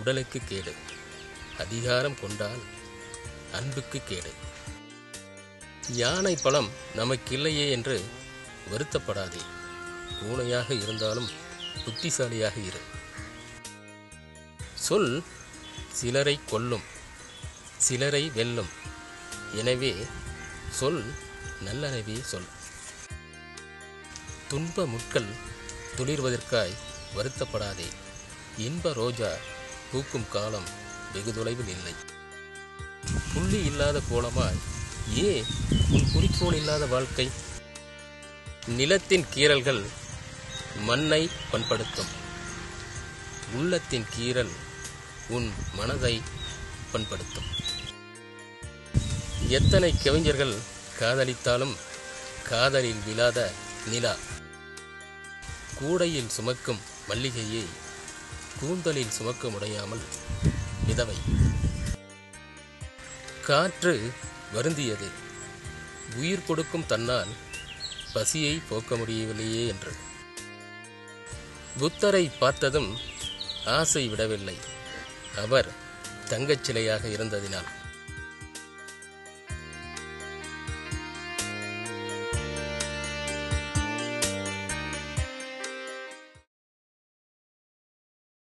உடலுக்கு கேடு அதிகாரம் கொண்டால் அன்புக்கு கேடு யானை பழம் நமக்கில்லையே என்று வருத்தப்படாதே பூனையாக இருந்தாலும் புத்திசாலியாக இரு சொல் சிலரை கொல்லும் சிலரை வெல்லும் எனவே சொல் நல்லறவே சொல் துன்ப முட்கள் துளிர்வதற்காய் வருத்தப்படாதே இன்ப ரோஜா பூக்கும் காலம் வெகு தொலைவில் இல்லை புள்ளி இல்லாத கோலமாய் ஏன் உன் குறிக்கோள் இல்லாத வாழ்க்கை நிலத்தின் கீறல்கள் மண்ணை பண்படுத்தும் உள்ளத்தின் கீறல் உன் மனதை பண்படுத்தும் எத்தனை கவிஞர்கள் காதலித்தாலும் காதலில் விழாத நிலா கூடையில் சுமக்கும் மல்லிகையை கூந்தலில் சுமக்க முடியாமல் விதவை காற்று வருந்தியது உயிர் கொடுக்கும் தன்னால் பசியை போக்க முடியவில்லையே என்று புத்தரை பார்த்ததும் ஆசை விடவில்லை அவர் தங்கச் சிலையாக இருந்ததினால்